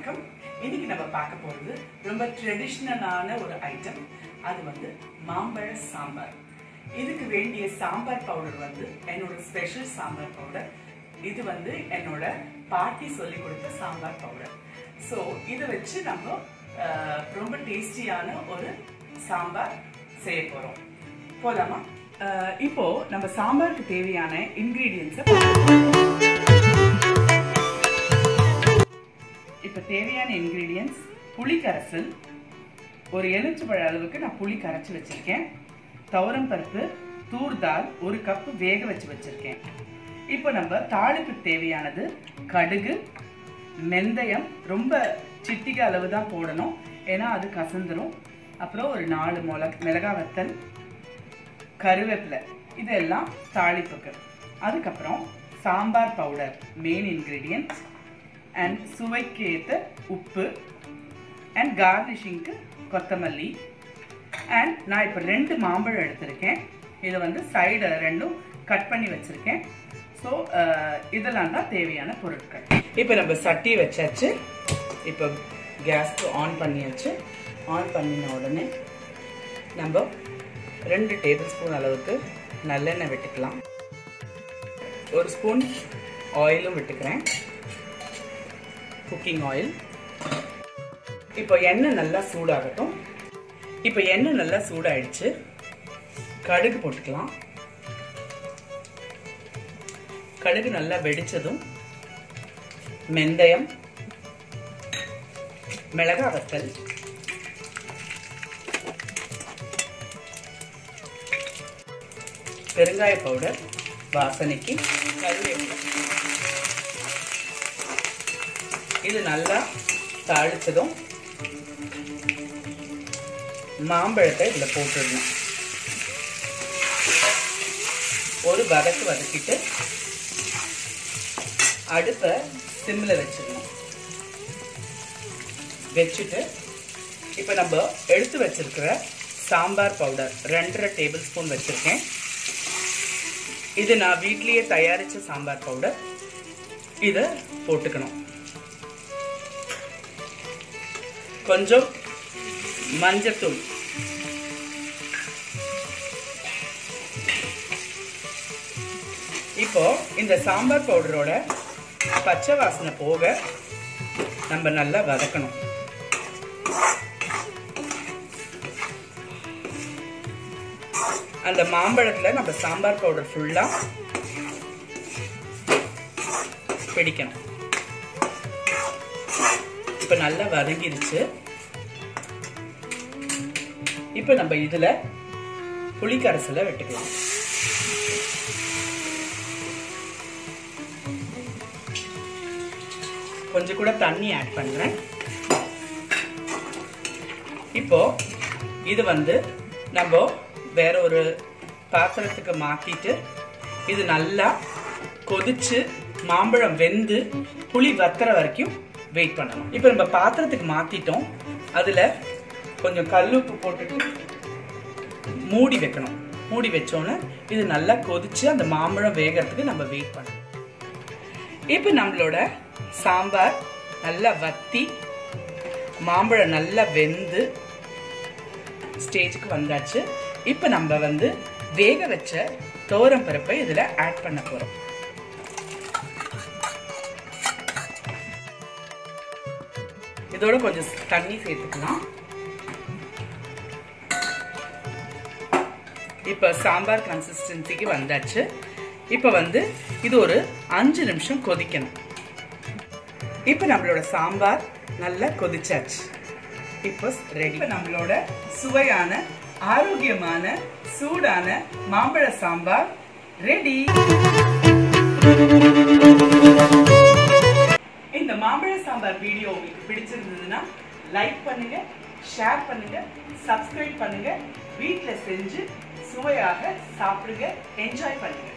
வணக்கம் இன்னைக்கு நம்ம பார்க்க போறது ரொம்ப ட்ரெடிஷ்னலான ஒரு ஐட்டம் அது வந்து மாம்பழ சாம்பார் இதுக்கு வேண்டிய சாம்பார் பவுடர் வந்து என்னோட ஸ்பெஷல் சாம்பார் பவுடர் இது வந்து என்னோட பாட்டி சொல்லி கொடுத்த சாம்பார் பவுடர் ஸோ இதை வச்சு நம்ம அஹ், ரொம்ப டேஸ்டியான ஒரு சாம்பார் செய்ய போறோம் போலாமா அஹ், இப்போ நம்ம சாம்பாருக்கு தேவையான இன்கிரீடியன்ஸை இப்போ தேவையான இன்கிரீடியன்ஸ் புளி கரைசல் ஒரு எலுமிச்சம்பழ அளவுக்கு நான் புளி கரைச்சி வச்சிருக்கேன் துவரம் பருப்பு தூர் தால் ஒரு கப்பு வேக வச்சு வச்சிருக்கேன் இப்போ நம்ம தாளிப்புக்கு தேவையானது கடுகு வெந்தயம் ரொம்ப சிட்டிகை அளவு தான் போடணும் ஏன்னா அது கசந்துரும் அப்புறம் ஒரு நாலு மிளக மிளகா வத்தல் கருவேப்பிலை இதெல்லாம் தாளிப்புக்கு அதுக்கப்புறம் sambar powder main ingredient and சுவைக்கு ஏற்ற உப்பு அண்ட் கார்னிஷிங்க்கு கொத்தமல்லி அண்ட் நான் இப்போ ரெண்டு மாம்பழம் எடுத்திருக்கேன் இதை வந்து சைடு ரெண்டும் கட் பண்ணி வச்சுருக்கேன் ஸோ இதெல்லாம் தான் தேவையான பொருட்கள் இப்போ நம்ம சட்டி வச்சாச்சு இப்போ கேஸ் ஆன் பண்ணியாச்சு ஆன் பண்ணின உடனே நம்ம ரெண்டு டேபிள் ஸ்பூன் அளவுக்கு நல்லெண்ணெய் விட்டுக்கலாம் ஒரு ஸ்பூன் ஆயிலும் விட்டுக்கிறேன் குக்கிங் ஆயில் இப்போ எண்ணெய் நல்லா சூடாகட்டும் இப்போ எண்ணெய் நல்லா சூடாயிடுச்சு கடுகு போட்டுக்கலாம் கடுகு நல்லா வெடிச்சதும் மெந்தயம் மிளகா வத்தல் பெருங்காய பவுடர் வாசனைக்கு கருவேப்பிலை இது நல்லா தாளிச்சதும் மாம்பழத்தை இதில் போட்டுடணும் ஒரு வதக்கு வதக்கிட்டு அடுப்பை சிம்மில் வச்சிடணும் வச்சுட்டு இப்போ நம்ம எடுத்து வச்சிருக்கிற சாம்பார் பவுடர் ரெண்டரை டேபிள் ஸ்பூன் வச்சுருக்கேன் இது நான் வீட்லேயே தயாரித்த சாம்பார் பவுடர் இதை போட்டுக்கணும் கொஞ்சம் மஞ்சத்தூள் இப்போ இந்த சாம்பார் பவுடரோட பச்சை வாசனை போக நம்ம நல்லா வதக்கணும் அந்த மாம்பழத்துல நம்ம சாம்பார் பவுடர் ஃபுல்லா பிடிக்கணும் இப்ப நல்லா வதங்கிருச்சு இப்ப நம்ம இதுல புளிக்கரசலை வெட்டுக்கலாம் கொஞ்சம் கூட தண்ணி ஆட் பண்றேன் இப்போ இது வந்து நம்ம வேற ஒரு பாத்திரத்துக்கு மாத்திட்டு இது நல்லா கொதிச்சு மாம்பழம் வெந்து புளி வத்துற வரைக்கும் வெயிட் பண்ணணும் இப்போ நம்ம பாத்திரத்துக்கு மாத்திட்டோம் அதுல கொஞ்சம் கல்லுப்பு போட்டுட்டு மூடி வைக்கணும் மூடி வச்சோன்னே இது நல்லா கொதிச்சு அந்த மாம்பழம் வேகறதுக்கு நம்ம வெயிட் பண்ணணும் இப்போ நம்மளோட சாம்பார் நல்லா வத்தி மாம்பழம் நல்லா வெந்து ஸ்டேஜுக்கு வந்தாச்சு இப்போ நம்ம வந்து வேக வச்ச தோரம் பருப்பை இதில் ஆட் பண்ண போகிறோம் இதோட கொஞ்சம் தண்ணி சேர்த்துக்கலாம் இப்போ சாம்பார் கன்சிஸ்டன்சிக்கு வந்தாச்சு இப்போ வந்து இது ஒரு அஞ்சு நிமிஷம் கொதிக்கணும் இப்போ நம்மளோட சாம்பார் நல்லா கொதிச்சாச்சு இப்போ ரெடி இப்போ நம்மளோட சுவையான ஆரோக்கியமான சூடான மாம்பழ சாம்பார் ரெடி இந்த மாம்பழ சாம்பார் வீடியோ உங்களுக்கு பிடிச்சிருந்ததுன்னா லைக் பண்ணுங்க ஷேர் பண்ணுங்க சப்ஸ்கிரைப் பண்ணுங்க வீட்டில் செஞ்சு சுவையாக சாப்பிடுங்க என்ஜாய் பண்ணுங்க